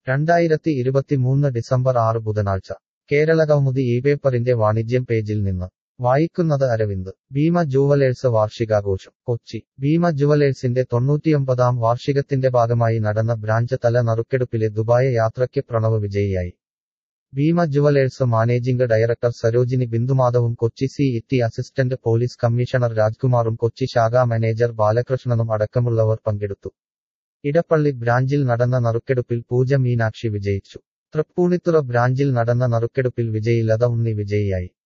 രണ്ടായിരത്തി ഇരുപത്തിമൂന്ന് ഡിസംബർ ആറ് ബുധനാഴ്ച കേരള കൗമുദി ഈ പേപ്പറിന്റെ വാണിജ്യം പേജിൽ നിന്ന് വായിക്കുന്നത് അരവിന്ദ് ഭീമ ജുവലേഴ്സ് വാർഷികാഘോഷം കൊച്ചി ഭീമ ജുവലേഴ്സിന്റെ തൊണ്ണൂറ്റിയൊമ്പതാം വാർഷികത്തിന്റെ ഭാഗമായി നടന്ന ബ്രാഞ്ച് തല നറുക്കെടുപ്പിലെ ദുബായ് യാത്രയ്ക്ക് പ്രണവ് വിജയിയായി Bhima Jewellers managing director Sarojini ബിന്ദുമാധവും Kochi city assistant police commissioner രാജ്കുമാറും കൊച്ചി ശാഖാ മാനേജർ ബാലകൃഷ്ണനും അടക്കമുള്ളവർ പങ്കെടുത്തു ഇടപ്പള്ളി ബ്രാഞ്ചിൽ നടന്ന നറുക്കെടുപ്പിൽ പൂജ മീനാക്ഷി വിജയിച്ചു തൃപ്പൂണിത്തുറ ബ്രാഞ്ചിൽ നടന്ന നറുക്കെടുപ്പിൽ വിജയിലത ഉണ്ണി വിജയിയായി